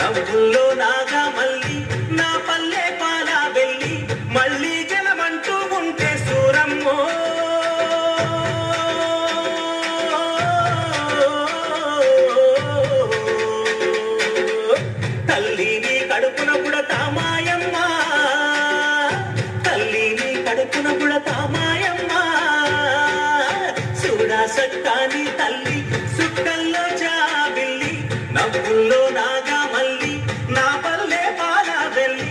నవ్వుల్లో నాగా మళ్ళీ నా పల్లె పాల వెళ్ళి మళ్ళీ జలమంటూ ఉంటే సూరమ్మో తల్లిని కడుపున పుడతా మాయమ్మ తల్లిని కడుపున పుడతా మాయమ్మ చూడా సక్కాని తల్లి సుక్కల్లో జాబిల్లి నవ్వుల్లో నాగా మళ్ళీ నా పల్లె పాల వెళ్ళి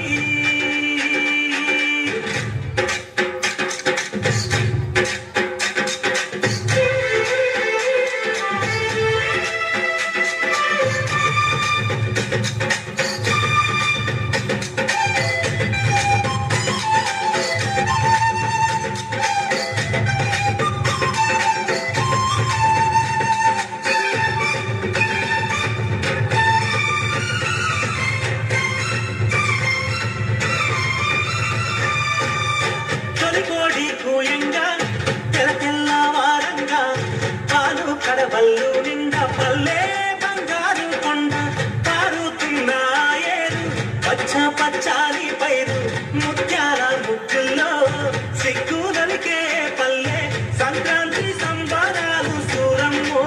తొలికోడి కూయంగా తెల తెల్లవారంగా పాలు కడవల్లు నిండా పల్లె బంగారు కొండ పారుతున్న ఏరు పచ్చ పచ్చాలి పైరు ముత్యాల ముగ్గుల్లో సిగ్గులనికే పల్లె సంక్రాంతి సంబరాలు సూరమ్మో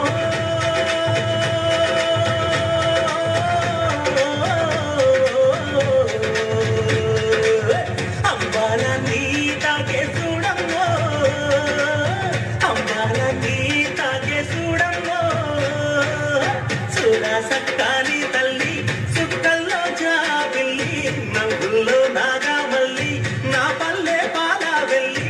అంబాల నీ తాగే చూడమ్మో అంబాల నీ తాగే చూడమ్మో చూడ సక్కాని తల్లి సుక్కల్లో జాబిల్లి నవ్వుల్లో నాగా మల్లి నా పల్లె పాల వెళ్ళి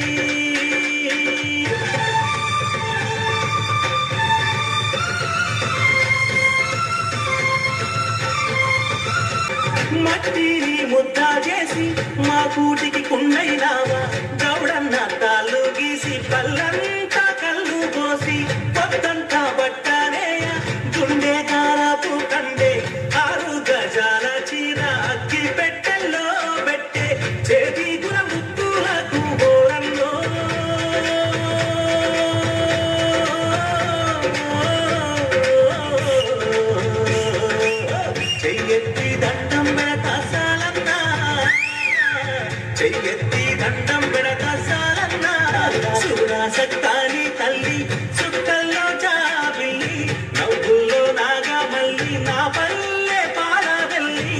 మట్టిని ముద్ద చేసి మా కూటికి కుండైనావా గౌడన్న తాళ్ళు గీసి పల్లంతా కళ్ళు పోసి పొద్దంతా బట్టనేయ గుండె కారాపు కండే ఆరు గజాల చీర అగ్గి పెట్టెల్లో పెట్టే చేతి గుర ముత్తులకు బోరన్నో చెయ్యెత్తి దండం పెడతా సాలన్నా చెయ్యెత్తి దండం పెడతా సాలన్నా చూడా సక్కాని తల్లి చుక్కల్లో జాబిల్లి నవ్వుల్లో నాగా మళ్ళీ నా పల్లె పాల వెళ్ళి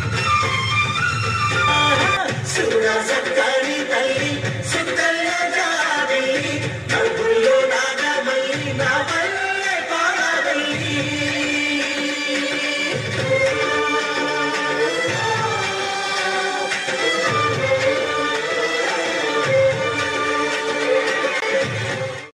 చూడా సక్కాని తల్లి సుక్కల్లో